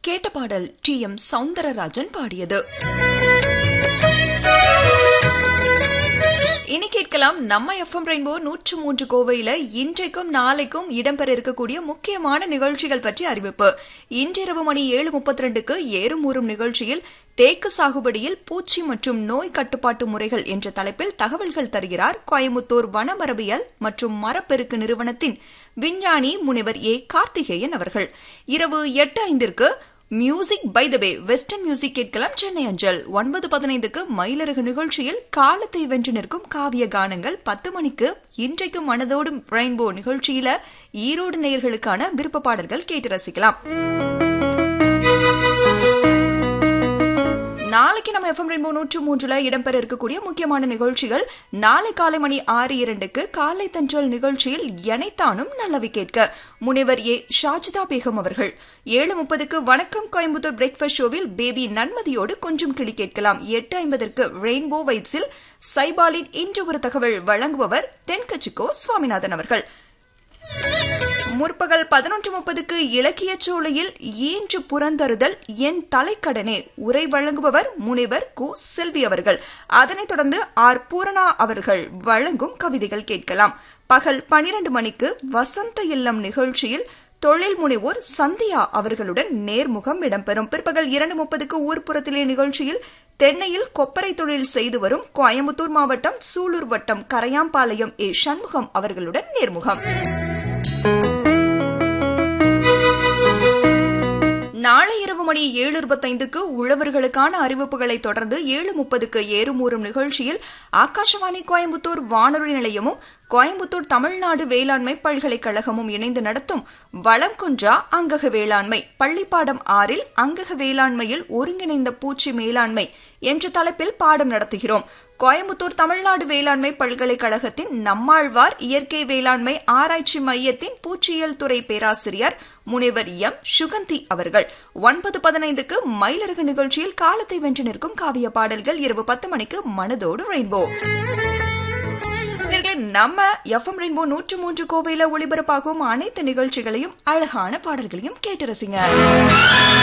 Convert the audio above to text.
கேட்ட பாடல் D M Soundararajan பாடியது இனி கேட்கலாம் நம்ம எஃப்எம் ரெயின்போ நூற்று மூன்று கோவையில இன்றைக்கும் நாளைக்கும் இடம்பெற இருக்கக்கூடிய முக்கியமான நிகழ்ச்சிகள் பற்றி அறிவிப்பு இன்றிரவு மணி ஏழு முப்பத்தி ரெண்டுக்கு ஏறும் ஊறும் நிகழ்ச்சியில் தேக்கு சாகுபடியில் பூச்சி மற்றும் நோய் கட்டுப்பாட்டு முறைகள் என்ற தலைப்பில் தகவல்கள் தருகிறார் கோயமுத்தூர் வனமரபியல் மற்றும் மரப்பெருக்கு நிறுவனத்தின் விஞ்ஞானி முனைவர் ஏ கார்த்திகேயன் அவர்கள் இரவு எட்டு ஐந்திற்கு music by the bay western music கேட்கலாம் சென்னை அஞ்சல் ஒன்பது பதினைந்துக்கு மயிலரகு நிகழ்ச்சியில் காலத்தை வென்று நிற்கும் காவிய கானங்கள் பத்து மணிக்கு இன்றைக்கு மனதோடும் ரெயின்போ நிகழ்ச்சியில ஈரோடு நேயர்களுக்கான விருப்ப பாடல்கள் கேட்டு ரசிக்கலாம் நாளைக்கு நம்ம எஃப்எம் ரெயின்போ நூற்று மூன்றுல இடம்பெற இருக்கக்கூடிய முக்கியமான நிகழ்ச்சிகள் நாளை காலை மணி ஆறு இரண்டுக்கு காலை தன்றல் நிகழ்ச்சியில் எனைத்தானும் நல்லவி கேட்க முனைவர் ஏ ஷாஜிதா பேகம் அவர்கள் ஏழு முப்பதுக்கு வணக்கம் கோயம்புத்தூர் பிரேக்ஃபாஸ்ட் ஷோவில் பேபி நன்மதியோடு கொஞ்சம் கிளி கேட்கலாம் எட்டு ஐம்பதற்கு ரெயின்போ வைப்ஸில் சைபாலின் இன்று ஒரு தகவல் வழங்குபவர் தென்கச்சிக்கோ சுவாமிநாதன் அவர்கள் முற்பகல் பதினொன்று முப்பதுக்கு இலக்கிய சோலையில் ஈன்று புறந்தருதல் என் தலைக்கடனே உரை வழங்குபவர் முனைவர் கு செல்வி அவர்கள் அதனைத் தொடர்ந்து ஆர் பூரணா அவர்கள் வழங்கும் கவிதைகள் கேட்கலாம் பகல் பனிரண்டு மணிக்கு வசந்த இல்லம் நிகழ்ச்சியில் தொழில் முனைவோர் சந்தியா அவர்களுடன் நேர்முகம் இடம்பெறும் பிற்பகல் இரண்டு முப்பதுக்கு ஊர்ப்புறத்திலே நிகழ்ச்சியில் தென்னையில் கொப்பரை தொழில் செய்து வரும் கோயம்புத்தூர் மாவட்டம் சூலூர் வட்டம் கரையாம்பாளையம் ஏ சண்முகம் அவர்களுடன் நேர்முகம் நாளை இரவு மணி ஏழு இருபத்தைந்துக்கு உழவர்களுக்கான அறிவிப்புகளை தொடர்ந்து ஏழு முப்பதுக்கு ஏறுமூறும் நிகழ்ச்சியில் ஆகாஷவாணி கோயம்புத்தூர் வானொலி நிலையமும் கோயம்புத்தூர் தமிழ்நாடு வேளாண்மை பல்கலைக்கழகமும் இணைந்து நடத்தும் வளங்குன்றா அங்கக வேளாண்மை பள்ளிப்பாடம் ஆறில் அங்கக வேளாண்மையில் ஒருங்கிணைந்த பூச்சி மேலாண்மை என்ற தலைப்பில் பாடம் நடத்துகிறோம் கோயம்புத்தூர் தமிழ்நாடு வேளாண்மை பல்கலைக்கழகத்தின் நம்மாழ்வார் இயற்கை வேளாண்மை ஆராய்ச்சி மையத்தின் பூச்சியியல் துறை பேராசிரியர் முனைவர் எம் சுகந்தி அவர்கள் ஒன்பது பதினைந்துக்கு மயிலரகு நிகழ்ச்சியில் காலத்தை வென்று நிற்கும் காவிய பாடல்கள் இரவு பத்து மணிக்கு மனதோடு ரெயின்போ நம்ம எஃப்எம் ரெயின்போ நூற்று மூன்று கோவையில ஒளிபரப்பாகும் அனைத்து நிகழ்ச்சிகளையும் அழகான பாடல்களையும் கேட்டு ரசிங்க